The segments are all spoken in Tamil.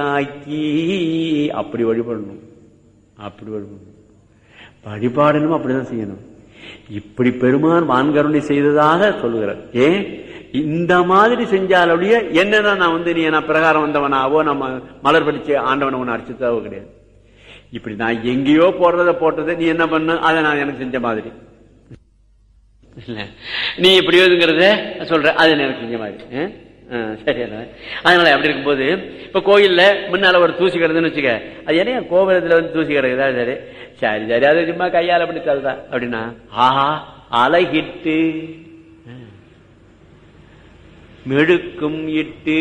ஆக்கி அப்படி வழிபடணும் அப்படி வழிபடணும் வழிபாடணும் அப்படிதான் செய்யணும் இப்படி பெருமான் வான்கருணை செய்ததாக சொல்லுகிறார் ஏன் இந்த மாதிரி செஞ்சாலுடைய என்னதான் நான் வந்து நீ நான் பிரகாரம் வந்தவனாவோ நம்ம மலர் படிச்சு ஆண்டவனை ஒன்று அடிச்சுதாவோ கிடையாது இப்படி நான் எங்கேயோ போடுறத போட்டதை நீ என்ன பண்ணு அதை நான் எனக்கு செஞ்ச மாதிரி இல்ல நீ இப்படி எழுதுங்கிறத சொல்ற அது எனக்கு செஞ்ச மாதிரி ஆ? ஆ, சரி அதான். அதனால அப்படி இருக்கும்போது இப்ப கோயில்ல முன்னால ஒரு தூசி கிடக்குதுன்னு வச்சுக்க அது என்ன கோபுரத்துல வந்து தூசி கிடக்குதா சரி சரி சரி அது சும்மா கையால அப்படி தள்ளுதா அப்படின்னா ஆஹா அழகிட்டு ஆ. மெழுக்கும் இட்டு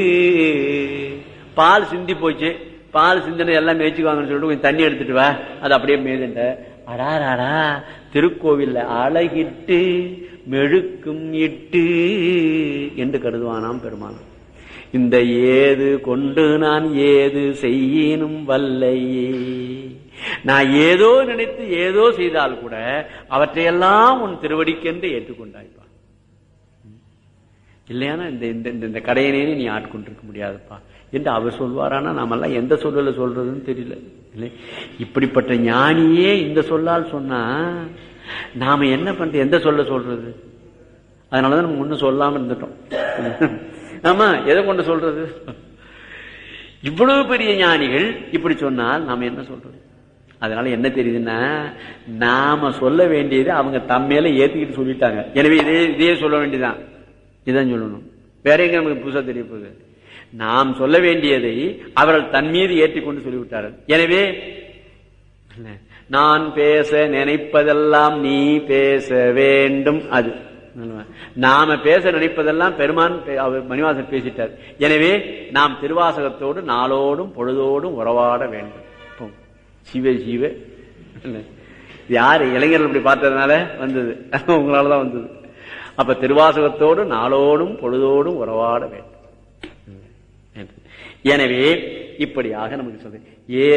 பால் சிந்தி போச்சு பால் சிந்தின எல்லாம் மேய்ச்சிக்குவாங்கன்னு சொல்லிட்டு கொஞ்சம் தண்ணி எடுத்துட்டு வா அது அப்படியே மேய்துட்ட அடாராடா திருக்கோவில்ல அழகிட்டு மெழுக்கும் இட்டு என்று கருதுவானாம் பெருமானம் இந்த ஏது கொண்டு நான் ஏது செய்யினும் வல்லையே நான் ஏதோ நினைத்து ஏதோ செய்தால் கூட அவற்றையெல்லாம் உன் திருவடிக்கென்று ஏற்றுக்கொண்டாய்ப்பா இல்லையானா இந்த இந்த இந்த- இந்த கடையனே நீ ஆட்கொண்டிருக்க முடியாதுப்பா என்று அவர் சொல்வாரானா நாமெல்லாம் எந்த சொல்லல சொல்றதுன்னு தெரியல இல்லை இப்படிப்பட்ட ஞானியே இந்த சொல்லால் சொன்னா நாம என்ன பண்ற எந்த சொல்ல சொல்றது அதனாலதான் நம்ம ஒண்ணும் சொல்லாம இருந்துட்டோம் ஆமா எதை கொண்டு சொல்றது இவ்வளவு பெரிய ஞானிகள் இப்படி சொன்னால் நாம என்ன சொல்றது அதனால என்ன தெரியுதுன்னா நாம சொல்ல வேண்டியது அவங்க தம் மேல ஏத்துக்கிட்டு சொல்லிட்டாங்க எனவே இதே இதே சொல்ல வேண்டியதுதான் இதான் சொல்லணும் வேற எங்க நமக்கு புதுசா தெரிய போகுது நாம் சொல்ல வேண்டியதை அவர்கள் தன் மீது ஏற்றிக்கொண்டு சொல்லிவிட்டார்கள் எனவே இல்ல, நான் பேச நினைப்பதெல்லாம் நீ பேச வேண்டும் அது நாம பேச நினைப்பதெல்லாம் பெருமான் பே- அவர் மணிவாசன் பேசிட்டார் எனவே நாம் திருவாசகத்தோடு நாளோடும் பொழுதோடும் உறவாட வேண்டும் இப்போ, சிவ சிவ இல்ல, இது யாரு இளைஞர்கள் இப்படி பார்த்ததுனால வந்தது உங்களாலதான் வந்தது அப்ப திருவாசகத்தோடு நாளோடும் பொழுதோடும் உறவாட வேண்டும் எனவே இப்படியாக நமக்கு சொல்றேன் ஏ